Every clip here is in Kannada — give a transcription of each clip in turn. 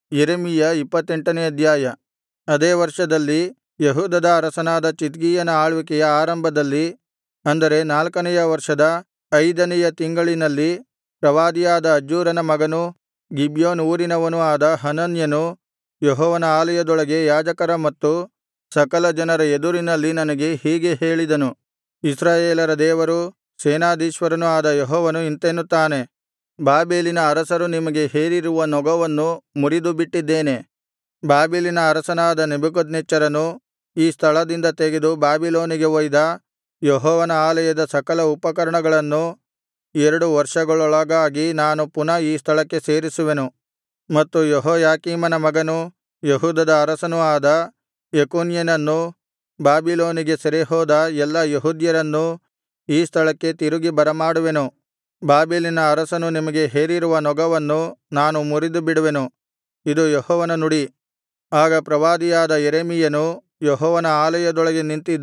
ಯೆರೆಮೀಯ ಇಪ್ಪತ್ತೆಂಟನೇ ಅಧ್ಯಾಯ ಅದೇ ವರ್ಷದಲ್ಲಿ ಯೆಹೂದದ ಅರಸನಾದ ಚಿದ್ಕೀಯನ ಆಳ್ವಿಕೆಯ ಆರಂಭದಲ್ಲಿ ಅಂದರೆ ನಾಲ್ಕನೆಯ ವರ್ಷದ ಐದನೆಯ ತಿಂಗಳಿನಲ್ಲಿ ಪ್ರವಾದಿಯಾದ ಅಜ್ಜೂರನ ಮಗನೂ ಗಿಬ್ಯೋನ್ ಊರಿನವನೂ ಆದ ಹನನ್ಯನು ಯೆಹೋವನ ಆಲಯದೊಳಗೆ ಯಾಜಕರ ಮತ್ತು ಸಕಲ ಜನರ ಎದುರಿನಲ್ಲಿ ನನಗೆ ಹೀಗೆ ಹೇಳಿದನು ಇಸ್ರಾಯೇಲರ ದೇವರೂ ಸೇನಾಧೀಶ್ವರನೂ ಆದ ಯೆಹೋವನು ಇಂತೆನ್ನುತ್ತಾನೆ ಬಾಬೆಲಿನ ಅರಸರು ನಿಮಗೆ ಹೇರಿರುವ ನೊಗವನ್ನು ಮುರಿದುಬಿಟ್ಟಿದ್ದೇನೆ ಬಾಬೆಲಿನ ಅರಸನಾದ ನೆಬೂಕದ್ನೆಚ್ಚರನು ಈ ಸ್ಥಳದಿಂದ ತೆಗೆದು ಬಾಬಿಲೋನಿಗೆ ಒಯ್ದ ಯೆಹೋವನ ಆಲಯದ ಸಕಲ ಉಪಕರಣಗಳನ್ನು ಎರಡು ವರ್ಷಗಳೊಳಗಾಗಿ ನಾನು ಪುನಃ ಈ ಸ್ಥಳಕ್ಕೆ ಸೇರಿಸುವೆನು ಮತ್ತು ಯೆಹೋಯಾಕೀಮನ ಮಗನೂ ಯೆಹೂದದ ಅರಸನೂ ಆದ ಯೆಕೊನ್ಯನನ್ನೂ ಬಾಬಿಲೋನಿಗೆ ಸೆರೆಹೋದ ಎಲ್ಲಾ ಯೆಹೂದ್ಯರನ್ನೂ ಈ ಸ್ಥಳಕ್ಕೆ ತಿರುಗಿ ಬರಮಾಡುವೆನು ಬಾಬೆಲಿನ ಅರಸನು ನಿಮಗೆ ಹೇರಿರುವ ನೊಗವನ್ನು ನಾನು ಮುರಿದುಬಿಡುವೆನು ಇದು ಯೆಹೋವನ ನುಡಿ ಆಗ ಪ್ರವಾದಿಯಾದ ಯೆರೆಮೀಯನು ಯೆಹೋವನ ಆಲಯದೊಳಗೆ ನಿಂತಿದ್ದ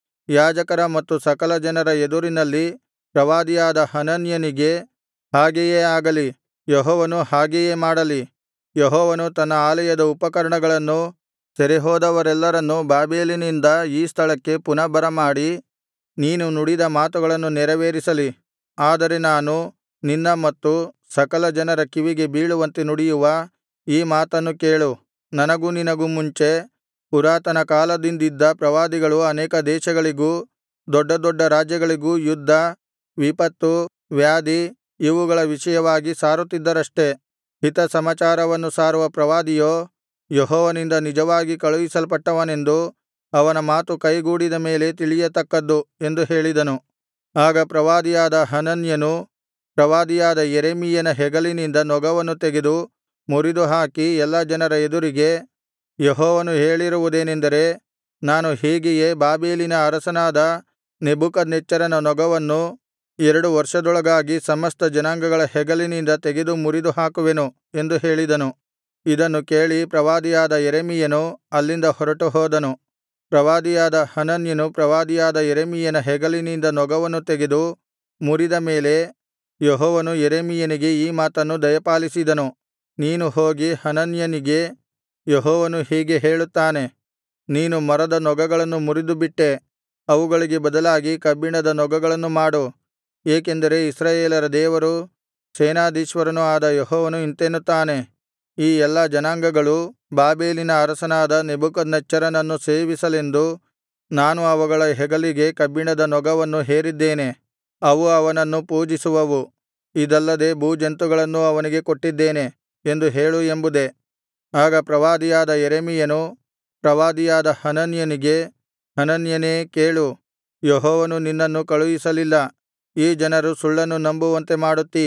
ಯಾಜಕರ ಮತ್ತು ಸಕಲ ಜನರ ಎದುರಿನಲ್ಲಿ ಪ್ರವಾದಿಯಾದ ಹನನ್ಯನಿಗೆ ಹಾಗೆಯೇ ಆಗಲಿ ಯೆಹೋವನು ಹಾಗೆಯೇ ಮಾಡಲಿ ಯೆಹೋವನು ತನ್ನ ಆಲಯದ ಉಪಕರಣಗಳನ್ನು ಸೆರೆಹೋದವರೆಲ್ಲರನ್ನೂ ಬಾಬೆಲಿನಿಂದ ಈ ಸ್ಥಳಕ್ಕೆ ಪುನಃ ಬರಮಾಡಿ ನೀನು ನುಡಿದ ಮಾತುಗಳನ್ನು ನೆರವೇರಿಸಲಿ ಆದರೆ ನಾನು ನಿನ್ನ ಮತ್ತು ಸಕಲ ಜನರ ಕಿವಿಗೆ ಬೀಳುವಂತೆ ನುಡಿಯುವ ಈ ಮಾತನ್ನು ಕೇಳು ನನಗೂ ನಿನಗೂ ಮುಂಚೆ ಪುರಾತನ ಕಾಲದಿಂದಿದ್ದ ಪ್ರವಾದಿಗಳು ಅನೇಕ ದೇಶಗಳಿಗೂ ದೊಡ್ಡ ದೊಡ್ಡ ರಾಜ್ಯಗಳಿಗೂ ಯುದ್ಧ ವಿಪತ್ತು ವ್ಯಾಧಿ ಇವುಗಳ ವಿಷಯವಾಗಿ ಸಾರುತ್ತಿದ್ದರಷ್ಟೆ ಹಿತಸಮಾಚಾರವನ್ನು ಸಾರುವ ಪ್ರವಾದಿಯೋ ಯೆಹೋವನಿಂದ ನಿಜವಾಗಿ ಕಳುಹಿಸಲ್ಪಟ್ಟವನೆಂದು ಅವನ ಮಾತು ಕೈಗೂಡಿದ ಮೇಲೆ ತಿಳಿಯತಕ್ಕದ್ದು ಎಂದು ಹೇಳಿದನು ಆಗ ಪ್ರವಾದಿಯಾದ ಹನನ್ಯನು ಪ್ರವಾದಿಯಾದ ಯೆರೆಮೀಯನ ಹೆಗಲಿನಿಂದ ನೊಗವನ್ನು ತೆಗೆದು ಮುರಿದುಹಾಕಿ ಎಲ್ಲಾ ಜನರ ಎದುರಿಗೆ ಯೆಹೋವನು ಹೇಳಿರುವುದೇನೆಂದರೆ ನಾನು ಹೀಗೆಯೇ ಬಾಬೆಲಿನ ಅರಸನಾದ ನೆಬೂಕದ್ನೆಚ್ಚರನ ನೊಗವನ್ನು ಎರಡು ವರ್ಷದೊಳಗಾಗಿ ಸಮಸ್ತ ಜನಾಂಗಗಳ ಹೆಗಲಿನಿಂದ ತೆಗೆದು ಮುರಿದುಹಾಕುವೆನು ಎಂದು ಹೇಳಿದನು ಇದನ್ನು ಕೇಳಿ ಪ್ರವಾದಿಯಾದ ಯೆರೆಮೀಯನು ಅಲ್ಲಿಂದ ಹೊರಟುಹೋದನು ಪ್ರವಾದಿಯಾದ ಹನನ್ಯನು ಪ್ರವಾದಿಯಾದ ಯೆರೆಮೀಯನ ಹೆಗಲಿನಿಂದ ನೊಗವನ್ನು ತೆಗೆದು ಮುರಿದ ಮೇಲೆ ಯೆಹೋವನು ಯೆರೆಮೀಯನಿಗೆ ಈ ಮಾತನ್ನು ದಯಪಾಲಿಸಿದನು ನೀನು ಹೋಗಿ ಹನನ್ಯನಿಗೆ ಯೆಹೋವನು ಹೀಗೆ ಹೇಳುತ್ತಾನೆ ನೀನು ಮರದ ನೊಗಗಳನ್ನು ಮುರಿದುಬಿಟ್ಟೆ ಅವುಗಳಿಗೆ ಬದಲಾಗಿ ಕಬ್ಬಿಣದ ನೊಗಗಳನ್ನು ಮಾಡು ಏಕೆಂದರೆ ಇಸ್ರಾಯೇಲರ ದೇವರೂ ಸೇನಾಧೀಶ್ವರನೂ ಆದ ಯೆಹೋವನು ಇಂತೆನ್ನುತ್ತಾನೆ ಈ ಎಲ್ಲಾ ಜನಾಂಗಗಳು ಬಾಬೆಲಿನ ಅರಸನಾದ ನೆಬೂಕದ್ನೆಚ್ಚರನನ್ನು ಸೇವಿಸಲೆಂದು ನಾನು ಅವುಗಳ ಹೆಗಲಿಗೆ ಕಬ್ಬಿಣದ ನೊಗವನ್ನು ಹೇರಿದ್ದೇನೆ ಅವು ಅವನನ್ನು ಪೂಜಿಸುವವು ಇದಲ್ಲದೆ ಭೂಜಂತುಗಳನ್ನೂ ಅವನಿಗೆ ಕೊಟ್ಟಿದ್ದೇನೆ ಎಂದು ಹೇಳು ಎಂಬುದೇ ಆಗ ಪ್ರವಾದಿಯಾದ ಯೆರೆಮೀಯನು ಪ್ರವಾದಿಯಾದ ಹನನ್ಯನಿಗೆ ಹನನ್ಯನೇ ಕೇಳು ಯೆಹೋವನು ನಿನ್ನನ್ನು ಕಳುಹಿಸಲಿಲ್ಲ ಈ ಜನರು ಸುಳ್ಳನ್ನು ನಂಬುವಂತೆ ಮಾಡುತ್ತೀ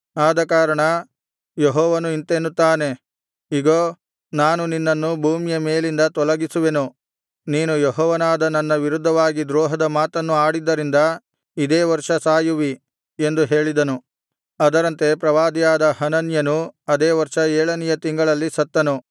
ಆದಕಾರಣ ಯೆಹೋವನು ಇಂತೆನ್ನುತ್ತಾನೆ ಇಗೋ ನಾನು ನಿನ್ನನ್ನು ಭೂಮಿಯ ಮೇಲಿಂದ ತೊಲಗಿಸುವೆನು ನೀನು ಯೆಹೋವನಾದ ನನ್ನ ವಿರುದ್ಧವಾಗಿ ದ್ರೋಹದ ಮಾತನ್ನು ಆಡಿದ್ದರಿಂದ ಇದೇ ವರ್ಷ ಸಾಯುವಿ ಎಂದು ಹೇಳಿದನು ಅದರಂತೆ ಪ್ರವಾದಿಯಾದ ಹನನ್ಯನು ಅದೇ ವರ್ಷ ಏಳನೆಯ ತಿಂಗಳಲ್ಲಿ ಸತ್ತನು